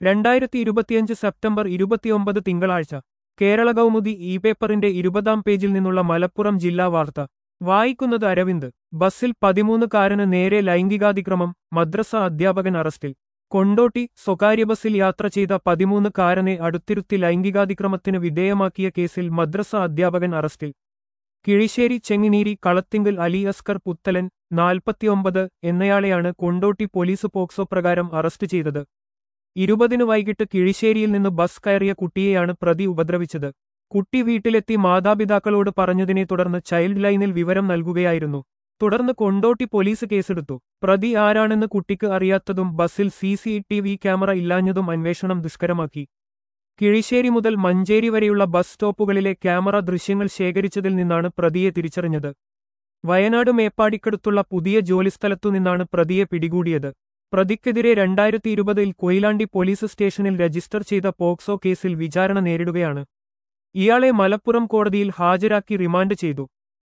രണ്ടായിരത്തി ഇരുപത്തിയഞ്ച് സെപ്റ്റംബർ ഇരുപത്തിയൊമ്പത് തിങ്കളാഴ്ച കേരള കൗമുദി ഇ പേപ്പറിന്റെ ഇരുപതാം പേജിൽ നിന്നുള്ള മലപ്പുറം ജില്ലാ വാർത്ത വായിക്കുന്നത് അരവിന്ദ് ബസ്സിൽ പതിമൂന്നുകാരന് നേരെ ലൈംഗികാതിക്രമം മദ്രസ അധ്യാപകൻ അറസ്റ്റിൽ കൊണ്ടോട്ടി സ്വകാര്യ ബസ്സിൽ യാത്ര ചെയ്ത പതിമൂന്നുകാരനെ അടുത്തിരുത്തി ലൈംഗികാതിക്രമത്തിന് വിധേയമാക്കിയ കേസിൽ മദ്രസ അധ്യാപകൻ അറസ്റ്റിൽ കിഴിശ്ശേരി ചെങ്ങിനീരി കളത്തിങ്കൽ അലി അസ്കർ പുത്തലൻ നാൽപ്പത്തിയൊമ്പത് എന്നയാളെയാണ് കൊണ്ടോട്ടി പോലീസ് പോക്സോ പ്രകാരം അറസ്റ്റ് ചെയ്തത് ഇരുപതിന് വൈകിട്ട് കിഴിശ്ശേരിയിൽ നിന്ന് ബസ് കയറിയ കുട്ടിയെയാണ് പ്രതി ഉപദ്രവിച്ചത് കുട്ടി വീട്ടിലെത്തി മാതാപിതാക്കളോട് പറഞ്ഞതിനെ തുടർന്ന് ചൈൽഡ് ലൈനിൽ വിവരം നൽകുകയായിരുന്നു തുടർന്ന് കൊണ്ടോട്ടി പോലീസ് കേസെടുത്തു പ്രതി ആരാണെന്ന് കുട്ടിക്ക് അറിയാത്തതും ബസ്സിൽ C C T V camera ഇല്ലാഞ്ഞതും അന്വേഷണം ദുഷ്കരമാക്കി കിഴിശ്ശേരി മുതൽ മഞ്ചേരി വരെയുള്ള ബസ് സ്റ്റോപ്പുകളിലെ ക്യാമറ ദൃശ്യങ്ങൾ ശേഖരിച്ചതിൽ നിന്നാണ് പ്രതിയെ തിരിച്ചറിഞ്ഞത് വയനാട് മേപ്പാടിക്കടുത്തുള്ള പുതിയ ജോലിസ്ഥലത്തു നിന്നാണ് പ്രതിയെ പിടികൂടിയത് പ്രതിക്കെതിരെ രണ്ടായിരത്തി ഇരുപതിൽ കൊയിലാണ്ടി പോലീസ് സ്റ്റേഷനിൽ രജിസ്റ്റർ ചെയ്ത പോക്സോ കേസിൽ വിചാരണ നേരിടുകയാണ് ഇയാളെ മലപ്പുറം കോടതിയിൽ ഹാജരാക്കി റിമാൻഡ് ചെയ്തു